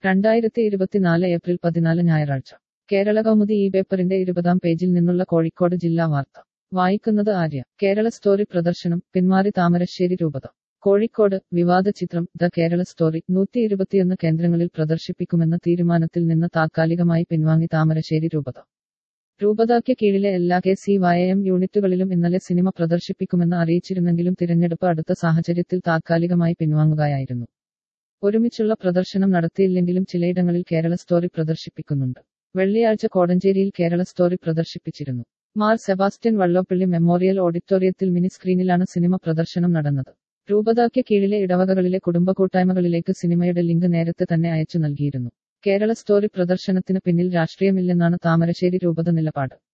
രണ്ടായിരത്തി ഇരുപത്തിനാല് ഏപ്രിൽ പതിനാല് ഞായറാഴ്ച കേരള കൗമുദി ഈ പേപ്പറിന്റെ ഇരുപതാം പേജിൽ നിന്നുള്ള കോഴിക്കോട് ജില്ലാ വാർത്ത വായിക്കുന്നത് ആര്യ കേരള സ്റ്റോറി പ്രദർശനം പിന്മാറി താമരശ്ശേരി രൂപത കോഴിക്കോട് വിവാദ ചിത്രം ദ കേരള സ്റ്റോറി നൂറ്റി ഇരുപത്തിയൊന്ന് കേന്ദ്രങ്ങളിൽ പ്രദർശിപ്പിക്കുമെന്ന തീരുമാനത്തിൽ നിന്ന് താത്കാലികമായി പിൻവാങ്ങി താമരശ്ശേരി രൂപത രൂപതാക്ക് കീഴിലെ എല്ലാ കെ സി വൈ എം യൂണിറ്റുകളിലും ഇന്നലെ സിനിമ പ്രദർശിപ്പിക്കുമെന്ന് അറിയിച്ചിരുന്നെങ്കിലും തിരഞ്ഞെടുപ്പ് അടുത്ത സാഹചര്യത്തിൽ താത്കാലികമായി പിൻവാങ്ങുകയായിരുന്നു ഒരുമിച്ചുള്ള പ്രദർശനം നടത്തിയില്ലെങ്കിലും ചിലയിടങ്ങളിൽ കേരള സ്റ്റോറി പ്രദർശിപ്പിക്കുന്നുണ്ട് വെള്ളിയാഴ്ച കോടഞ്ചേരിയിൽ കേരള സ്റ്റോറി പ്രദർശിപ്പിച്ചിരുന്നു മാർ സെബാസ്റ്റ്യൻ വള്ളോപ്പള്ളി മെമ്മോറിയൽ ഓഡിറ്റോറിയത്തിൽ മിനി സ്ക്രീനിലാണ് സിനിമ പ്രദർശനം നടന്നത് രൂപതാക്ക് കീഴിലെ ഇടവകകളിലെ കുടുംബ കൂട്ടായ്മകളിലേക്ക് സിനിമയുടെ ലിങ്ക് നേരത്തെ തന്നെ അയച്ചു നൽകിയിരുന്നു കേരള സ്റ്റോറി പ്രദർശനത്തിന് പിന്നിൽ രാഷ്ട്രീയമില്ലെന്നാണ് താമരശ്ശേരി രൂപത നിലപാട്